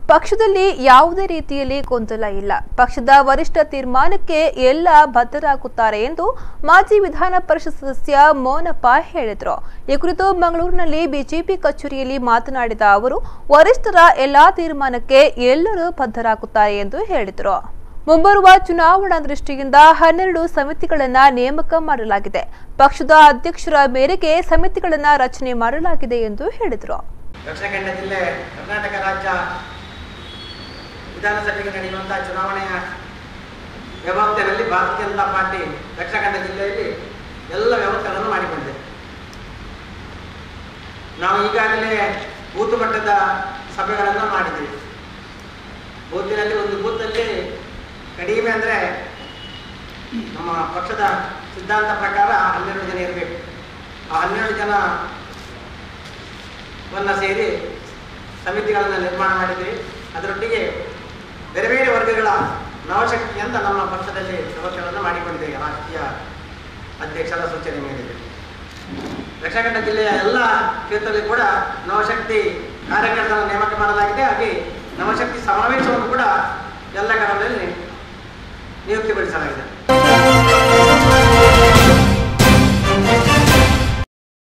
ಪಕ್ಷದಲ್ಲಿ ಯಾವುದೇ ರೀತಿಯಲ್ಲಿ ಗೊಂದಲ ಇಲ್ಲ ಪಕ್ಷದ ವರಿಷ್ಠ ತೀರ್ಮಾನಕ್ಕೆ ಎಲ್ಲ ಬದ್ಧರಾಗುತ್ತಾರೆ ಎಂದು ಮಾಜಿ ವಿಧಾನ ಪರಿಷತ್ ಸದಸ್ಯ ಮೋನಪ್ಪ ಹೇಳಿದರು ಈ ಕುರಿತು ಮಂಗಳೂರಿನಲ್ಲಿ ಬಿಜೆಪಿ ಕಚೇರಿಯಲ್ಲಿ ಮಾತನಾಡಿದ ಅವರು ವರಿಷ್ಠರ ಎಲ್ಲಾ ತೀರ್ಮಾನಕ್ಕೆ ಎಲ್ಲರೂ ಬದ್ಧರಾಗುತ್ತಾರೆ ಎಂದು ಹೇಳಿದರು ಮುಂಬರುವ ಚುನಾವಣಾ ದೃಷ್ಟಿಯಿಂದ ಹನ್ನೆರಡು ಸಮಿತಿಗಳನ್ನ ನೇಮಕ ಮಾಡಲಾಗಿದೆ ಪಕ್ಷದ ಅಧ್ಯಕ್ಷರ ಮೇರೆಗೆ ಸಮಿತಿಗಳನ್ನ ರಚನೆ ಮಾಡಲಾಗಿದೆ ಎಂದು ಹೇಳಿದರು ದಕ್ಷಿಣ ಕನ್ನಡ ಜಿಲ್ಲೆ ಕರ್ನಾಟಕ ರಾಜ್ಯ ವಿಧಾನಸಭೆಗೆ ನಡೆಯುವಂತಹ ಚುನಾವಣೆಯ ವ್ಯವಸ್ಥೆಯಲ್ಲಿ ಭಾರತೀಯ ಜನತಾ ಪಾರ್ಟಿ ದಕ್ಷಿಣ ಕನ್ನಡ ಜಿಲ್ಲೆಯಲ್ಲಿ ಎಲ್ಲ ವ್ಯವಸ್ಥೆಗಳನ್ನು ಮಾಡಿಕೊಂಡಿದೆ ನಾವು ಈಗಾಗಲೇ ಬೂತ್ ಮಟ್ಟದ ಸಭೆಗಳನ್ನು ಮಾಡಿದ್ದೀವಿ ಬೂತಿನಲ್ಲಿ ಒಂದು ಬೂತಲ್ಲಿ ಕಡಿಮೆ ಅಂದರೆ ನಮ್ಮ ಪಕ್ಷದ ಸಿದ್ಧಾಂತ ಪ್ರಕಾರ ಹನ್ನೆರಡು ಜನ ಇರಬೇಕು ಆ ಹನ್ನೆರಡು ಜನ ವನ್ನ ಸೇರಿ ಸಮಿತಿಗಳನ್ನು ನಿರ್ಮಾಣ ಮಾಡಿದ್ದೀವಿ ಅದರೊಟ್ಟಿಗೆ ಬೇರೆ ಬೇರೆ ವರ್ಗಗಳ ನವಶಕ್ತಿ ಅಂತ ನಮ್ಮ ಪಕ್ಷದಲ್ಲಿ ವ್ಯವಸ್ಥೆಗಳನ್ನು ಮಾಡಿಕೊಂಡಿದ್ದೇವೆ ರಾಷ್ಟ್ರೀಯ ಅಧ್ಯಕ್ಷರ ಸೂಚನೆ ಮೇರೆಗೆ ದಕ್ಷಿಣ ಕನ್ನಡ ಜಿಲ್ಲೆಯ ಎಲ್ಲ ಕ್ಷೇತ್ರದಲ್ಲಿ ಕೂಡ ನವಶಕ್ತಿ ಕಾರ್ಯಕರ್ತರನ್ನು ನೇಮಕ ಮಾಡಲಾಗಿದೆ ಹಾಗೆ ನವಶಕ್ತಿ ಸಮಾವೇಶವನ್ನು ಕೂಡ ಎಲ್ಲ ಕಡೆಗಳಲ್ಲಿ ನಿಯುಕ್ತಿಗೊಳಿಸಲಾಗಿದೆ